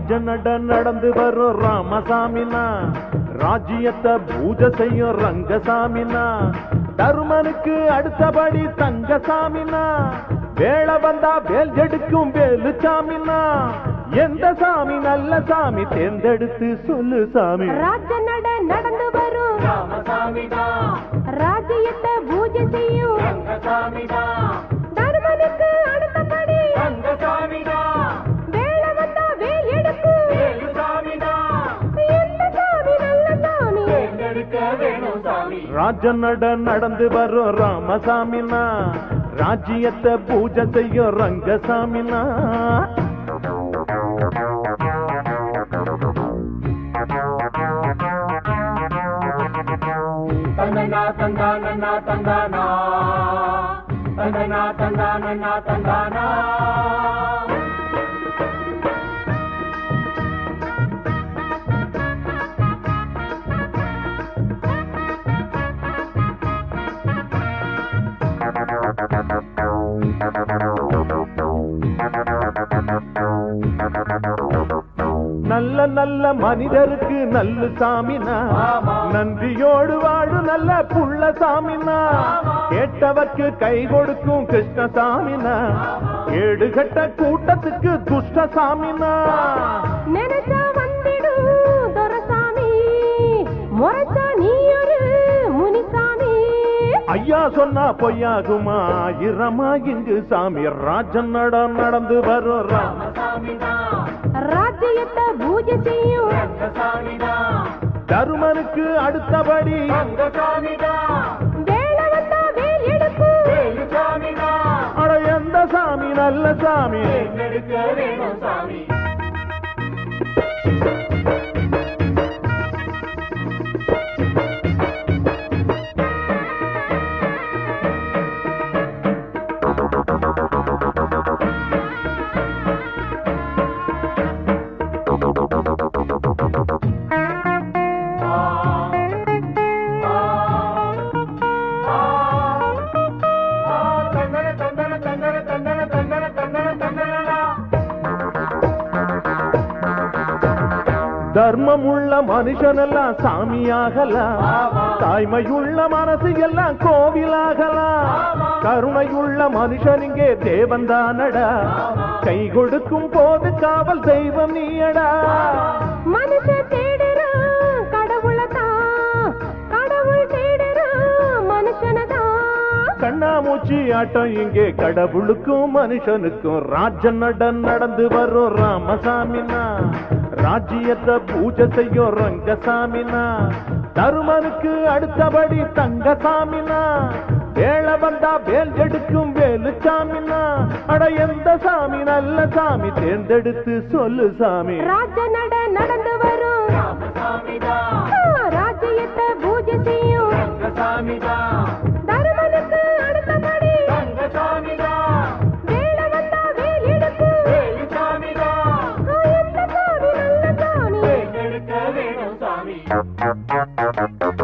ராஜநட நடந்து வரும் ராமசாமினா ராஜ்யத்தை பூஜை செய்யும் ரங்கசாமினா தருமனுக்கு அடுத்தபடி தங்கசாமினா வேலை வந்தா வேல் எடுக்கும் வேலுசாமினா எந்த சாமி நல்ல சாமி தேர்ந்தெடுத்து சொல்லு சாமி ராஜநட நடந்து வரும் ராஜ்யத்தை பூஜை செய்யும் தருமனுக்கு அடுத்தபடி வேலை வந்தா வேல் எடுக்கும் எந்த சாமி நல்ல சாமி ராஜநட நடந்து வரும் ராமசாமினா ராஜ்யத்தை பூஜை செய்யும் ரங்கசாமினா தந்தனா தந்தானா தந்தானா தந்தனா தந்தானா தந்தானா நல்ல நல்ல மனிதருக்கு நல்ல சாமினா நன்றியோடு வாழு நல்ல புள்ள சாமினா கேட்டவர்க்கு கை கொடுக்கும் கிருஷ்ணசாமினா ஏடுகட்ட கூட்டத்துக்கு துஷ்ட சாமினா நினைச்சா வந்திடும் துரசாமி முறைச்சா நீ ஒரு முனிசாமி ஐயா சொன்னா பொய்யாகுமா இரமா இங்கு சாமி ராஜன் நட நடந்து வரும் ராம ராஜ்யத்தை பூஜை செய்யும் தருமனுக்கு அடுத்தபடி வேலை வந்தா வேல் எடுக்கும் அட எந்த சாமி நல்ல சாமி தர்மமுள்ள மனுஷனெல்லாம் சாமியாகலாம் தாய்மையுள்ள மனசு எல்லாம் கோவிலாகலாம் கருணையுள்ள மனுஷன் இங்கே தேவன்தானடா கை கொடுக்கும் போது காவல் தெய்வம் நீயடா மனுஷ தேடுறான் கடவுளதான் கடவுள் தேடுறான் மனுஷனதான் கண்ணாமூச்சி ஆட்டம் இங்கே கடவுளுக்கும் மனுஷனுக்கும் ராஜ நட நடந்து வரும் ராமசாமினா ராஜ்யத்தை பூஜை செய்யும் ரங்கசாமினா தருமனுக்கு அடுத்தபடி தங்கசாமினா வேலை வந்தா வேல் எடுக்கும் வேலுசாமினா அட எந்த சாமி நல்ல சாமி தேர்ந்தெடுத்து சொல்லு சாமி ராஜ நட நடந்து வரும் ஆ, ராஜ்யத்தை பூஜை செய்யும் தருமனுக்கு அடுத்தபடி வேலை வந்தா வேல் எடுக்கும் ஆ, எந்த சாமி நல்ல சாமி சாமி